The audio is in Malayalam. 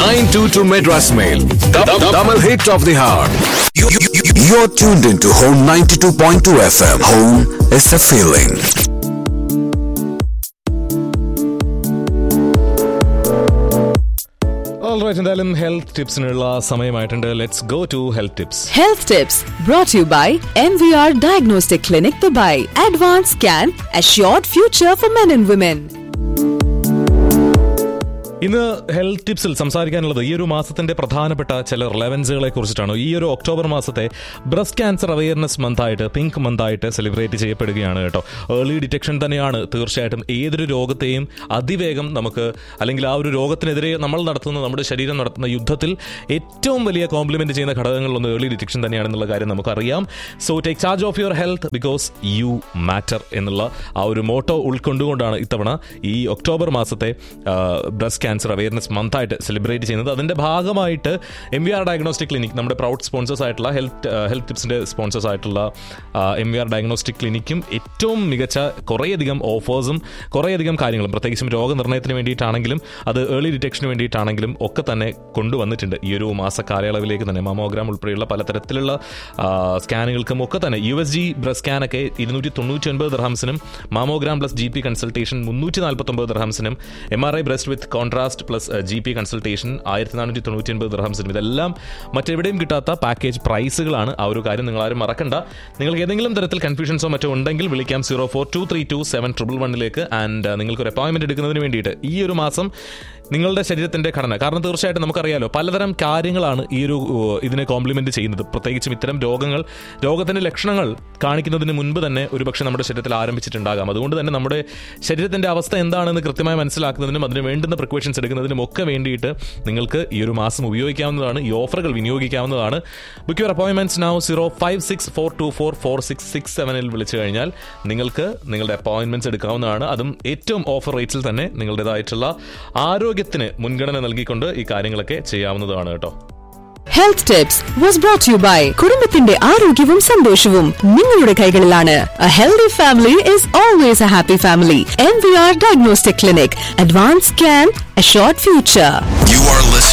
922 Madras Mail. The double hit of the hour. You, you, you, you're tuned into Home 92.2 FM. Home is a feeling. Alright എന്തായാലും ഹെൽത്ത് ടിപ്സിനുള്ള സമയമായിട്ടുണ്ട് let's go to health tips Health tips brought to you by MVR Diagnostic Clinic Dubai. Advanced Scan, Assured Future for Men and Women. ഇന്ന് ഹെൽത്ത് ടിപ്സിൽ സംസാരിക്കാനുള്ളത് ഈ ഒരു മാസത്തിന്റെ പ്രധാനപ്പെട്ട ചില റിലവൻസുകളെ കുറിച്ചിട്ടാണ് ഈ ഒരു ഒക്ടോബർ മാസത്തെ ബ്രസ്റ്റ് ക്യാൻസർ അവയർനെസ് മന്തായിട്ട് പിങ്ക് മന്തായിട്ട് സെലിബ്രേറ്റ് ചെയ്യപ്പെടുകയാണ് കേട്ടോ ഏർലി ഡിറ്റക്ഷൻ തന്നെയാണ് തീർച്ചയായിട്ടും ഏതൊരു രോഗത്തെയും അതിവേഗം നമുക്ക് അല്ലെങ്കിൽ ആ ഒരു രോഗത്തിനെതിരെ നമ്മൾ നടത്തുന്ന നമ്മുടെ ശരീരം നടത്തുന്ന യുദ്ധത്തിൽ ഏറ്റവും വലിയ കോംപ്ലിമെന്റ് ചെയ്യുന്ന ഘടകങ്ങളിലൊന്ന് ഏർലി ഡിറ്റക്ഷൻ തന്നെയാണെന്നുള്ള കാര്യം നമുക്കറിയാം so take charge of your health because you matter എന്നുള്ള ആ ഒരു മോട്ടോ ഉൾക്കൊണ്ടുകൊണ്ടാണ് ഇത്തവണ ഈ ഒക്ടോബർ മാസത്തെ ബ്രസ്റ്റ് ക്യാൻസർ അവയർനെസ് മന്തായിട്ട് സെലിബ്രേറ്റ് ചെയ്യുന്നത് അതിന്റെ ഭാഗമായിട്ട് M V R diagnostic clinic നമ്മുടെ പ്രൗഡ് സ്പോൺസേഴ്സ് ആയിട്ടുള്ള ഹെൽത്ത് ഹെൽത്ത് ടിപ്സിന്റെ സ്പോൺസേഴ്സ് ആയിട്ടുള്ള എം വി ആർ ഡയഗ്നോസ്റ്റിക് ക്ലിനിക്കും ഏറ്റവും മികച്ച കുറേയധികം ഓഫേഴ്സും കുറേയധികം കാര്യങ്ങളും പ്രത്യേകിച്ചും രോഗനിർണയത്തിന് വേണ്ടിയിട്ടാണെങ്കിലും അത് ഏർലി ഡിറ്റക്ഷന് വേണ്ടിയിട്ടാണെങ്കിലും ഒക്കെ തന്നെ കൊണ്ടുവന്നിട്ടുണ്ട് ഈ ഒരു മാസ കാലയളവിലേക്ക് തന്നെ മാമോഗ്രാം ഉൾപ്പെടെയുള്ള പലതരത്തിലുള്ള ആ, സ്കാനുകൾക്കും ഒക്കെ തന്നെ യു എസ് ജി ബ്രസ്റ്റ് സ്കാനൊക്കെ ഇരുന്നൂറ്റി തൊണ്ണൂറ്റി ഒൻപത് ദർഹംസിനും mammogram plus G P consultation മുന്നൂറ്റി നാൽപ്പത്തി ഒമ്പത് ദർഹംസിനും M R I breast with contrast plus G P consultation ആയിരത്തി നാനൂറ്റി തൊണ്ണൂറ്റി ഒൻപത് ദർഹംസിനും ഇതെല്ലാം മറ്റെവിടെയും കിട്ടാത്ത പാക്കേജ് പ്രൈസുകളാണ് ആ ഒരു കാര്യം നിങ്ങൾ ആരും മറക്കണ്ട നിങ്ങൾക്ക് ഏതെങ്കിലും തരത്തിൽ കൺഫ്യൂഷൻസോ മറ്റോ ഉണ്ടെങ്കിൽ വിളിക്കാം zero four two three two seven triple വണ്ണിലേക്ക് ആൻഡ് നിങ്ങൾക്ക് ഒരു അപ്പോയിൻമെന്റ് എടുക്കുന്നതിന് വേണ്ടിയിട്ട് ഈ ഒരു മാസം നിങ്ങളുടെ ശരീരത്തിന്റെ ഘടന കാരണം തീർച്ചയായിട്ടും നമുക്കറിയാലോ പലതരം കാര്യങ്ങളാണ് ഈ ഒരു ഏഹ്, ഇതിനെ കോംപ്ലിമെന്റ് ചെയ്യുന്നത് പ്രത്യേകിച്ചും ഇത്തരം രോഗങ്ങൾ രോഗത്തിന്റെ ലക്ഷണങ്ങൾ കാണിക്കുന്നതിന് മുൻപ് തന്നെ ഒരുപക്ഷെ നമ്മുടെ ശരീരത്തിൽ ആരംഭിച്ചിട്ടുണ്ടാകാം അതുകൊണ്ട് തന്നെ നമ്മുടെ ശരീരത്തിന്റെ അവസ്ഥ എന്താണെന്ന് കൃത്യമായി മനസ്സിലാക്കുന്നതിനും അതിന് വേണ്ടുന്ന പ്രിക്കോഷൻസ് എടുക്കുന്നതിനും ഒക്കെ വേണ്ടിയിട്ട് നിങ്ങൾക്ക് ഈ ഒരു മാസം ഉപയോഗിക്കാവുന്നതാണ് ഈ ഓഫറുകൾ വിനിയോഗിക്കാവുന്നതാണ് book your appointments now zero five six four two four four six six സെവനിൽ വിളിച്ചു കഴിഞ്ഞാൽ നിങ്ങൾക്ക് നിങ്ങളുടെ അപ്പോയിൻമെന്റ്സ് എടുക്കാവുന്നതാണ് അതും ഏറ്റവും ഓഫർ റേറ്റ്സിൽ തന്നെ നിങ്ങളുടേതായിട്ടുള്ള ആരോഗ്യത്തിന് മുൻഗണന നൽകിക്കൊണ്ട് ഈ കാര്യങ്ങളൊക്കെ ചെയ്യാവുന്നതാണ് കേട്ടോ Health Tips was brought to you by കുടുംബത്തിന്റെ ആരോഗ്യവും സന്തോഷവും നിങ്ങളുടെ കൈകളിലാണ് A healthy family is always a happy family. MVR Diagnostic Clinic. Advanced Scan, Assured Future. You are listening